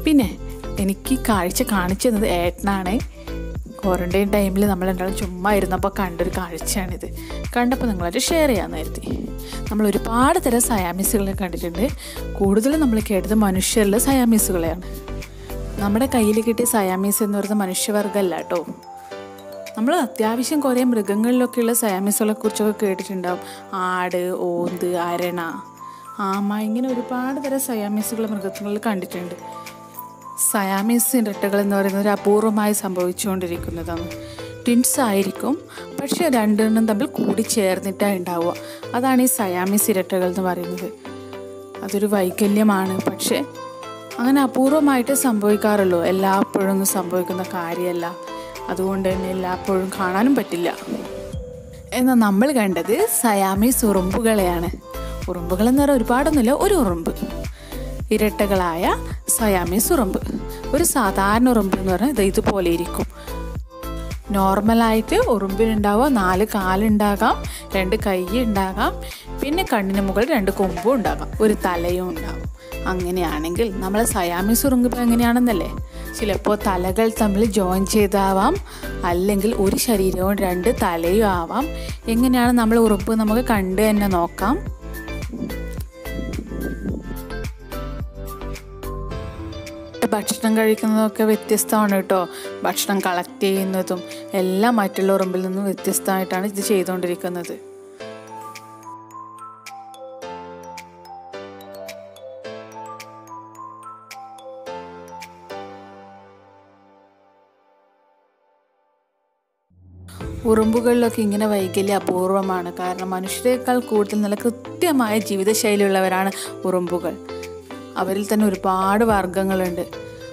പിന്നെ എനിക്ക് ഈ കാഴ്ച കാണിച്ചു തന്നത് ഏട്ടനാണ് ക്വാറൻറ്റൈൻ ടൈമിൽ നമ്മൾ രണ്ടാളും ചുമ്മാ ഇരുന്നപ്പോൾ കണ്ടൊരു കാഴ്ചയാണിത് കണ്ടപ്പോൾ നിങ്ങളായിട്ട് ഷെയർ ചെയ്യാമെന്ന് കരുതി നമ്മൾ ഒരുപാട് തരം സയാമീസുകളെ കണ്ടിട്ടുണ്ട് കൂടുതലും നമ്മൾ കേട്ടത് മനുഷ്യരിലെ സയാമീസുകളെയാണ് നമ്മുടെ കയ്യിൽ കിട്ടിയ സയാമീസ് എന്ന് പറയുന്നത് മനുഷ്യവർഗ്ഗമല്ല കേട്ടോ നമ്മൾ അത്യാവശ്യം കുറേ മൃഗങ്ങളിലൊക്കെയുള്ള സയാമീസുകളെ കുറിച്ചൊക്കെ കേട്ടിട്ടുണ്ടാവും ആട് ഓന്ത് അരണ ആമ ഇങ്ങനെ ഒരുപാട് തരം സയാമീസുകൾ മൃഗങ്ങളിൽ കണ്ടിട്ടുണ്ട് സയാമീസ് ഇരട്ടകൾ എന്ന് പറയുന്നത് ഒരു അപൂർവമായി സംഭവിച്ചുകൊണ്ടിരിക്കുന്നതാണ് ട്വിൻസ് ആയിരിക്കും പക്ഷേ രണ്ടെണ്ണം തമ്മിൽ കൂടി ചേർന്നിട്ടാണ് ഉണ്ടാവുക അതാണ് ഈ സയാമീസ് ഇരട്ടകൾ എന്ന് പറയുന്നത് അതൊരു വൈകല്യമാണ് പക്ഷേ അങ്ങനെ അപൂർവമായിട്ട് സംഭവിക്കാറുള്ളൂ എല്ലായ്പ്പോഴും ഒന്നും സംഭവിക്കുന്ന കാര്യമല്ല അതുകൊണ്ട് തന്നെ എല്ലായ്പ്പോഴും കാണാനും പറ്റില്ല എന്നാൽ നമ്മൾ കണ്ടത് സയാമീസ് ഉറുമ്പുകളെയാണ് ഉറുമ്പുകൾ എന്ന് പറഞ്ഞാൽ ഒരുപാടൊന്നുമില്ല ഒരു ഉറുമ്പ് ഇരട്ടകളായ സയാമീസ് ഉറുമ്പ് ഒരു സാധാരണ ഉറുമ്പ് എന്ന് പറഞ്ഞാൽ ഇത് ഇതുപോലെ ഇരിക്കും നോർമലായിട്ട് ഉറുമ്പിനുണ്ടാവുക നാല് കാലുണ്ടാകാം രണ്ട് കൈ ഉണ്ടാകാം പിന്നെ കണ്ണിന് മുകളിൽ രണ്ട് കൊമ്പും ഉണ്ടാകാം ഒരു തലയും ഉണ്ടാകും അങ്ങനെയാണെങ്കിൽ നമ്മൾ സയാമീസ് ഉറുമ്പ് എങ്ങനെയാണെന്നല്ലേ ചിലപ്പോൾ തലകൾ തമ്മിൽ ജോയിൻ ചെയ്താവാം അല്ലെങ്കിൽ ഒരു ശരീരവും രണ്ട് തലയും ആവാം എങ്ങനെയാണ് നമ്മൾ ഉറുമ്പ് നമുക്ക് കണ്ട് തന്നെ നോക്കാം ഭക്ഷണം കഴിക്കുന്നതൊക്കെ വ്യത്യസ്തമാണ് കേട്ടോ ഭക്ഷണം കളക്ട് ചെയ്യുന്നതും എല്ലാം മറ്റുള്ള ഉറുമ്പിൽ നിന്നും വ്യത്യസ്തമായിട്ടാണ് ഇത് ചെയ്തുകൊണ്ടിരിക്കുന്നത് ഉറുമ്പുകളിലൊക്കെ ഇങ്ങനെ വൈകല്യം അപൂർവമാണ് കാരണം മനുഷ്യരെക്കാൾ കൂടുതൽ നല്ല കൃത്യമായ ജീവിതശൈലിയുള്ളവരാണ് ഉറുമ്പുകൾ അവരിൽ തന്നെ ഒരുപാട് വർഗങ്ങളുണ്ട്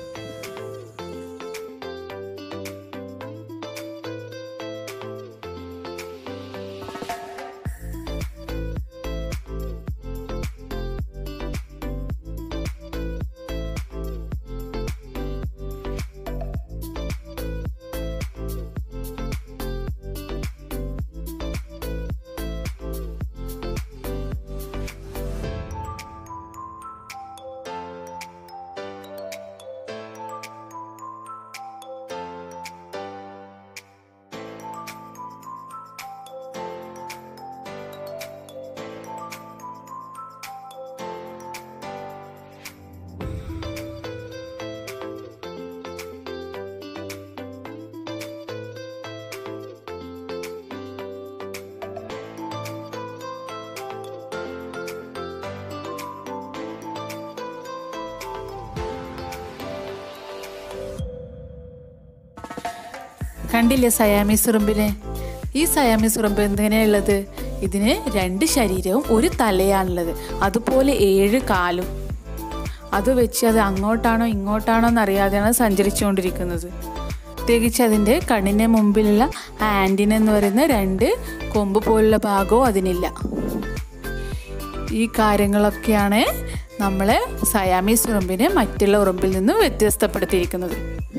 കണ്ടില്ലേ സയാമീസ് ഉറുമ്പിനെ ഈ സയാമീസ് ഉറുമ്പ് എന്തിനാണുള്ളത് ഇതിന് രണ്ട് ശരീരവും ഒരു തലയാണുള്ളത് അതുപോലെ ഏഴ് കാലും അത് വെച്ച് അത് അങ്ങോട്ടാണോ ഇങ്ങോട്ടാണോ എന്നറിയാതെയാണ് സഞ്ചരിച്ചുകൊണ്ടിരിക്കുന്നത് പ്രത്യേകിച്ച് അതിൻ്റെ കണ്ണിൻ്റെ മുമ്പിലുള്ള ആൻറ്റിന എന്ന് പറയുന്ന രണ്ട് കൊമ്പ് പോലുള്ള ഭാഗവും അതിനില്ല ഈ കാര്യങ്ങളൊക്കെയാണ് നമ്മളെ സയാമീസ് ഉറുമ്പിനെ മറ്റുള്ള ഉറുമ്പിൽ നിന്നും വ്യത്യസ്തപ്പെടുത്തിയിരിക്കുന്നത്